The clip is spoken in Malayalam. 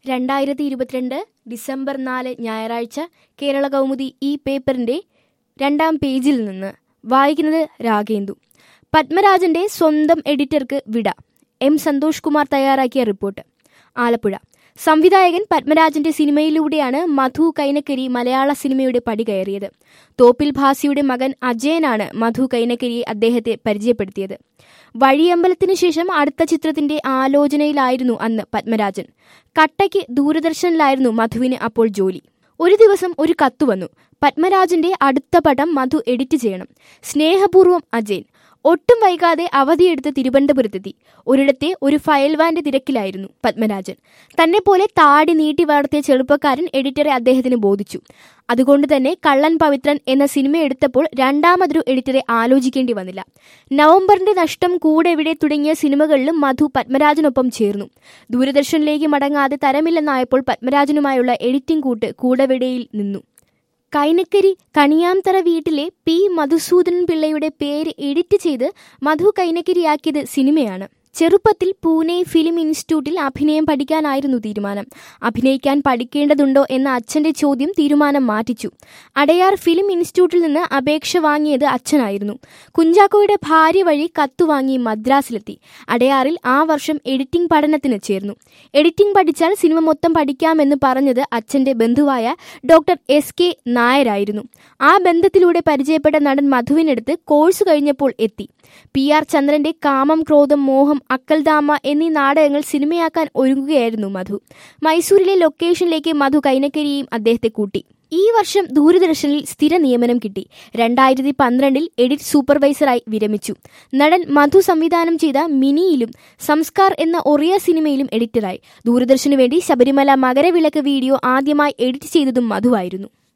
രണ്ടായിരത്തി ഇരുപത്തിരണ്ട് ഡിസംബർ നാല് ഞായറാഴ്ച കേരള കൗമുദി ഈ പേപ്പറിന്റെ രണ്ടാം പേജിൽ നിന്ന് വായിക്കുന്നത് രാഗേന്ദു പത്മരാജന്റെ സ്വന്തം എഡിറ്റർക്ക് വിട എം സന്തോഷ് കുമാർ തയ്യാറാക്കിയ റിപ്പോർട്ട് ആലപ്പുഴ സംവിധായകൻ പത്മരാജന്റെ സിനിമയിലൂടെയാണ് മധു കൈനക്കരി മലയാള സിനിമയുടെ പടി കയറിയത് തോപ്പിൽ ഭാസിയുടെ മകൻ അജയനാണ് മധു കൈനക്കരിയെ അദ്ദേഹത്തെ പരിചയപ്പെടുത്തിയത് വഴിയമ്പലത്തിനു ശേഷം അടുത്ത ചിത്രത്തിന്റെ ആലോചനയിലായിരുന്നു അന്ന് പത്മരാജൻ കട്ടയ്ക്ക് ദൂരദർശനിലായിരുന്നു മധുവിന് അപ്പോൾ ജോലി ഒരു ദിവസം ഒരു കത്തു വന്നു പത്മരാജന്റെ അടുത്ത പടം മധു എഡിറ്റ് ചെയ്യണം സ്നേഹപൂർവ്വം അജയൻ ഒട്ടും വൈകാതെ അവധിയെടുത്ത് തിരുവനന്തപുരത്തെത്തി ഒരിടത്തെ ഒരു ഫയൽ വാന്റെ തിരക്കിലായിരുന്നു പത്മരാജൻ തന്നെ പോലെ താടി നീട്ടി വളർത്തിയ ചെറുപ്പക്കാരൻ എഡിറ്ററെ അദ്ദേഹത്തിന് ബോധിച്ചു അതുകൊണ്ട് തന്നെ കള്ളൻ പവിത്രൻ എന്ന സിനിമ എടുത്തപ്പോൾ രണ്ടാമതൊരു എഡിറ്ററെ ആലോചിക്കേണ്ടി വന്നില്ല നവംബറിന്റെ നഷ്ടം കൂടെ എവിടെ തുടങ്ങിയ സിനിമകളിലും മധു പത്മരാജനൊപ്പം ചേർന്നു ദൂരദർശനിലേക്ക് മടങ്ങാതെ തരമില്ലെന്നായപ്പോൾ പത്മരാജനുമായുള്ള എഡിറ്റിംഗ് കൂട്ട് കൂടവിടയിൽ നിന്നു കൈനക്കരി കണിയാംതറ വീട്ടിലെ പി മധുസൂദനൻ പിള്ളയുടെ പേര് എഡിറ്റ് ചെയ്ത് മധു കൈനക്കരിയാക്കിയത് സിനിമയാണ് ചെറുപ്പത്തിൽ പൂനെ ഫിലിം ഇൻസ്റ്റിറ്റ്യൂട്ടിൽ അഭിനയം പഠിക്കാനായിരുന്നു തീരുമാനം അഭിനയിക്കാൻ പഠിക്കേണ്ടതുണ്ടോ എന്ന അച്ഛന്റെ ചോദ്യം തീരുമാനം മാറ്റിച്ചു അടയാർ ഫിലിം ഇൻസ്റ്റിറ്റ്യൂട്ടിൽ നിന്ന് അപേക്ഷ വാങ്ങിയത് അച്ഛനായിരുന്നു കുഞ്ചാക്കോയുടെ ഭാര്യ വഴി കത്തു വാങ്ങി മദ്രാസിലെത്തി അടയാറിൽ ആ വർഷം എഡിറ്റിംഗ് പഠനത്തിന് ചേർന്നു എഡിറ്റിംഗ് പഠിച്ചാൽ സിനിമ മൊത്തം പഠിക്കാമെന്ന് പറഞ്ഞത് അച്ഛന്റെ ബന്ധുവായ ഡോക്ടർ എസ് കെ നായരായിരുന്നു ആ ബന്ധത്തിലൂടെ പരിചയപ്പെട്ട നടൻ മധുവിനടുത്ത് കോഴ്സ് കഴിഞ്ഞപ്പോൾ എത്തി പി ആർ ചന്ദ്രന്റെ കാമം ക്രോധം മോഹം അക്കൽദാമ എന്നീ നാടകങ്ങൾ സിനിമയാക്കാൻ ഒരുങ്ങുകയായിരുന്നു മധു മൈസൂരിലെ ലൊക്കേഷനിലേക്ക് മധു കൈനക്കരിയെയും അദ്ദേഹത്തെ കൂട്ടി ഈ വർഷം ദൂരദർശനിൽ സ്ഥിര നിയമനം കിട്ടി രണ്ടായിരത്തി പന്ത്രണ്ടിൽ എഡിറ്റ് സൂപ്പർവൈസറായി വിരമിച്ചു നടൻ മധു സംവിധാനം ചെയ്ത മിനിയിലും സംസ്കാർ എന്ന ഒറിയ സിനിമയിലും എഡിറ്ററായി ദൂരദർശനു വേണ്ടി ശബരിമല മകരവിളക്ക് വീഡിയോ ആദ്യമായി എഡിറ്റ് ചെയ്തതും മധുവായിരുന്നു